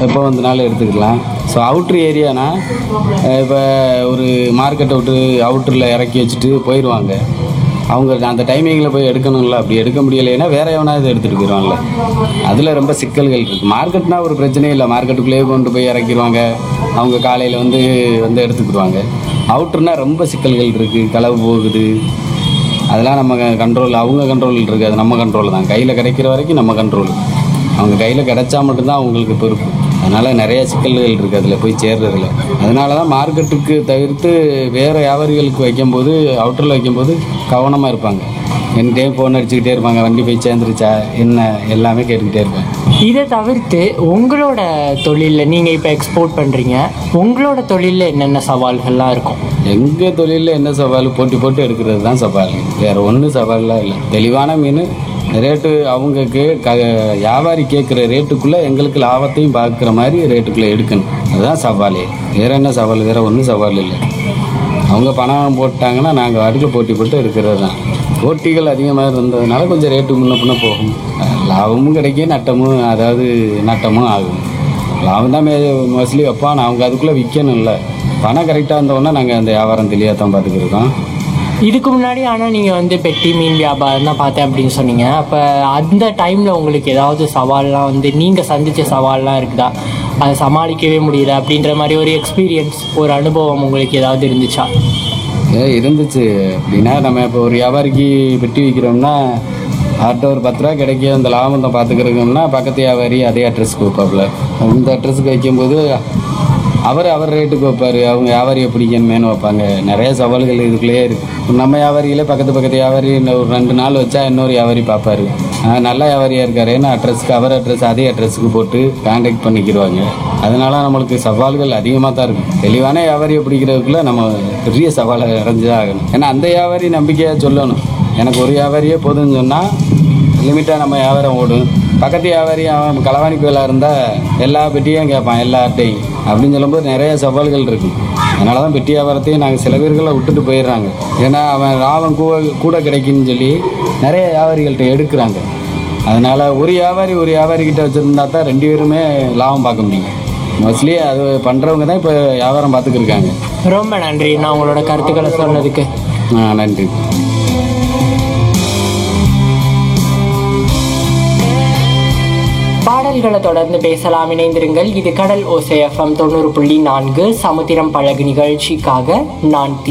எப்போ வந்தனாலும் எடுத்துக்கலாம் ஸோ அவுட்ரு ஏரியானா இப்போ ஒரு மார்க்கெட்டை விட்டு அவுட்டரில் இறக்கி வச்சுட்டு போயிடுவாங்க அவங்க அந்த டைமிங்கில் போய் எடுக்கணும்ல அப்படி எடுக்க முடியலைன்னா வேற எவனாவது எடுத்துகிட்டு போயிடுவான்ல அதில் ரொம்ப சிக்கல்கள் இருக்குது மார்க்கெட்னா ஒரு பிரச்சனையும் இல்லை மார்க்கெட்டுக்குள்ளேயே கொண்டு போய் இறக்கிடுவாங்க அவங்க காலையில் வந்து வந்து எடுத்துக்கிடுவாங்க அவுட்ருனா ரொம்ப சிக்கல்கள் இருக்குது களவு போகுது அதெல்லாம் நம்ம கண்ட்ரோல் அவங்க கண்ட்ரோல் இருக்காது நம்ம கண்ட்ரோல் தான் கையில் கிடைக்கிற வரைக்கும் நம்ம கண்ட்ரோல் அவங்க கையில் கிடைச்சா மட்டும்தான் அவங்களுக்கு பொறுப்பு அதனால் நிறைய சிக்கல்கள் இருக்குது அதில் போய் சேர்றதுல அதனால தான் மார்க்கெட்டுக்கு தவிர்த்து வேறு வியாபாரிகளுக்கு வைக்கும்போது அவுட்டரில் வைக்கும்போது கவனமாக இருப்பாங்க என் டைம் ஃபோன் அடிச்சுக்கிட்டே இருப்பாங்க வண்டி போய் சேர்ந்துருச்சா என்ன எல்லாமே கேட்டுக்கிட்டே இருப்பேன் இதை தவிர்த்து உங்களோட தொழிலில் நீங்கள் இப்போ எக்ஸ்போர்ட் பண்ணுறீங்க உங்களோட தொழிலில் என்னென்ன சவால்கள்லாம் இருக்கும் எங்கள் தொழிலில் என்ன சவால் போட்டி போட்டு எடுக்கிறது தான் சவால் வேறு ஒன்றும் சவால்லாம் இல்லை தெளிவான மீன் ரேட்டு அவங்க கே க வியாபாரி கேட்குற ரேட்டுக்குள்ளே எங்களுக்கு லாபத்தையும் பார்க்குற மாதிரி ரேட்டுக்குள்ளே எடுக்கணும் அதுதான் சவாலே வேறு என்ன சவால் வேறு ஒன்றும் சவால் இல்லை அவங்க பணம் போட்டாங்கன்னா நாங்கள் அடுக்க போட்டி போட்டு எடுக்கிறது தான் போட்டிகள் அதிகமாக இருந்ததுனால கொஞ்சம் ரேட்டு முன்ன பின்ன போகும் லாபமும் கிடைக்கும் நட்டமும் அதாவது நட்டமும் ஆகும் லாபம் தான் மோஸ்ட்லி வைப்பான் அவங்க அதுக்குள்ளே விற்கணும்ல பணம் கரெக்டாக இருந்தோன்னா நாங்கள் அந்த வியாபாரம் தெளிவாக தான் பார்த்துக்கிருக்கோம் இதுக்கு முன்னாடி ஆனால் நீங்கள் வந்து பெட்டி மீன் வியாபாரம் தான் பார்த்தேன் அப்படின்னு சொன்னீங்க அப்போ அந்த டைமில் உங்களுக்கு ஏதாவது சவால்லாம் வந்து நீங்கள் சந்தித்த சவால்லாம் இருக்குதா அதை சமாளிக்கவே முடியல அப்படின்ற மாதிரி ஒரு எக்ஸ்பீரியன்ஸ் ஒரு அனுபவம் உங்களுக்கு ஏதாவது இருந்துச்சா ஏ இருந்துச்சு அப்படின்னா நம்ம இப்போ ஒரு வியாபாரிக்கு பெட்டி விற்கிறோம்னா அவர்கிட்ட ஒரு பத்து ரூபா கிடைக்கும் அந்த லாபத்தை பார்த்துக்கிறோம்னா பக்கத்து வியாபாரி அதே அட்ரஸ்க்கு வைப்பாப்புல இந்த அட்ரஸுக்கு வைக்கும்போது அவர் அவர் ரேட்டுக்கு வைப்பார் அவங்க வியாபாரியை பிடிக்கணுமேனு வைப்பாங்க நிறைய சவால்கள் இதுக்குள்ளேயே இருக்குது நம்ம வியாபாரிகளே பக்கத்து பக்கத்து வியாபாரி இன்னும் ஒரு ரெண்டு நாள் வச்சா இன்னொரு வியாபாரி பார்ப்பாரு ஆ, நல்ல வியாபாரியாக இருக்காருன்னு அட்ரஸ்க்கு அவர் அட்ரஸ் அதே அட்ரஸுக்கு போட்டு கான்டாக்ட் பண்ணிக்கிடுவாங்க அதனால நம்மளுக்கு சவால்கள் அதிகமாக தான் இருக்கும் தெளிவான வியாபாரியை பிடிக்கிறதுக்குள்ள நம்ம பெரிய சவாலை அடைஞ்சு தான் ஆகணும் ஏன்னா அந்த வியாபாரி நம்பிக்கையாக சொல்லணும் எனக்கு ஒரு வியாபாரியே போதும்னு சொன்னால் லிமிட்டாக நம்ம வியாபாரம் ஓடும் பக்கத்து வியாபாரி அவன் களவாணி கோயிலாக இருந்தால் எல்லா பெட்டியும் கேட்பான் எல்லா அட்டையும் அப்படின்னு சொல்லும்போது நிறைய சவால்கள் இருக்கும் அதனால தான் பெட்டி வியாபாரத்தையும் நாங்கள் சில பேர்களை விட்டுட்டு போயிடுறாங்க ஏன்னா அவன் லாபம் கூட கூட கிடைக்குன்னு சொல்லி நிறைய வியாபாரிகள்கிட்ட எடுக்கிறாங்க அதனால் ஒரு வியாபாரி ஒரு வியாபாரி கிட்ட வச்சுருந்தா தான் ரெண்டு பேருமே லாபம் பார்க்க முடியும் மோஸ்ட்லி அது பண்ணுறவங்க தான் இப்போ வியாபாரம் பார்த்துக்கிருக்காங்க ரொம்ப நன்றி நான் உங்களோட கருத்துக்களை சொன்னதுக்கு ஆ, நன்றி பாடல்களை தொடர்ந்து பேசலாம் இணைந்திருங்கள் இது கடல் ஓசை எஃப்எம் தொண்ணூறு புள்ளி நான்கு சமுத்திரம் பழகு நிகழ்ச்சிக்காக நான் தி